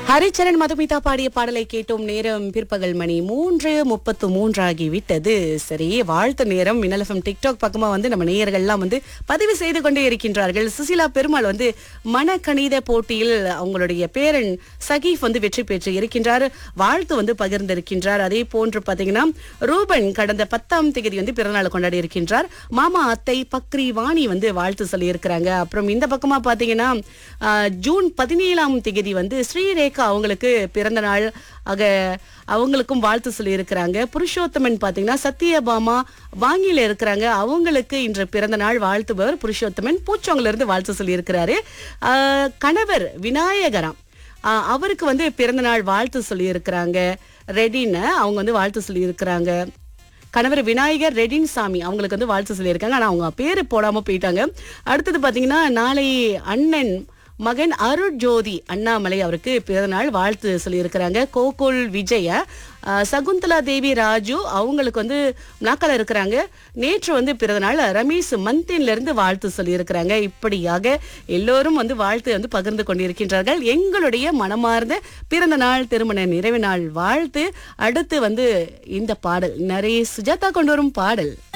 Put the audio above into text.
ஹரிச்சரன் மதுமிதா பாடிய பாடலை கேட்டோம் நேரம் பிற்பகல் மணி மூன்று முப்பத்து மூன்றாகி விட்டது சரி வாழ்த்து நேரம் மின்னலஃபம் டிக்டாக் பக்கமா வந்து நம்ம நேயர்கள்லாம் வந்து பதிவு செய்து கொண்டே இருக்கின்றார்கள் சுசிலா பெருமாள் வந்து மனக்கணித போட்டியில் அவங்களுடைய பேரன் சகீஃப் வந்து வெற்றி பெற்று இருக்கின்றார் வாழ்த்து வந்து பகிர்ந்திருக்கின்றார் அதே போன்று பாத்தீங்கன்னா ரூபன் கடந்த பத்தாம் தேதி வந்து பிறந்தநாள் கொண்டாடி இருக்கின்றார் மாமா அத்தை பக்ரி வாணி வந்து வாழ்த்து சொல்லி இருக்கிறாங்க அப்புறம் இந்த பக்கமா பாத்தீங்கன்னா ஆஹ், ஜூன் பதினேழாம் தேதி வந்து ஸ்ரீரேகா அவங்களுக்கு பிறந்த நாள் ஆக அவங்களுக்கும் வாழ்த்து சொல்லி இருக்கிறாங்க புருஷோத்தமன் பாத்தீங்கன்னா சத்யபாமா வாங்கியில இருக்கிறாங்க அவங்களுக்கு இன்று பிறந்த நாள் வாழ்த்துபவர் புருஷோத்தமன் பூச்சோங்கல இருந்து வாழ்த்து சொல்லி இருக்கிறாரு கணவர் விநாயகராம் ஆஹ் அவருக்கு வந்து பிறந்த நாள் வாழ்த்து சொல்லி இருக்கிறாங்க ரெடின்னு அவங்க வந்து வாழ்த்து சொல்லி இருக்கிறாங்க கணவர் விநாயகர் ரெடின் சாமி அவங்களுக்கு வந்து வாழ்த்து சொல்லியிருக்காங்க ஆனா அவங்க பேரு போடாம போயிட்டாங்க அடுத்தது பாத்தீங்கன்னா நாளை அண்ணன் மகன் அருள் ஜோதி அண்ணாமலை அவருக்கு பிறந்தநாள் வாழ்த்து சொல்லியிருக்கிறாங்க கோகுல் விஜய ஆஹ், சகுந்தலா தேவி ராஜு அவங்களுக்கு வந்து நாக்கால இருக்கிறாங்க நேற்று வந்து பிறந்தநாள் ரமேஷ் மந்தின்ல இருந்து வாழ்த்து சொல்லியிருக்கிறாங்க இப்படியாக எல்லோரும் வந்து வாழ்த்து வந்து பகிர்ந்து கொண்டிருக்கின்றார்கள் எங்களுடைய மனமார்ந்த பிறந்த நாள் திருமண நிறைவு நாள் வாழ்த்து அடுத்து வந்து இந்த பாடல் நிறைய சுஜாதா கொண்டு வரும் பாடல்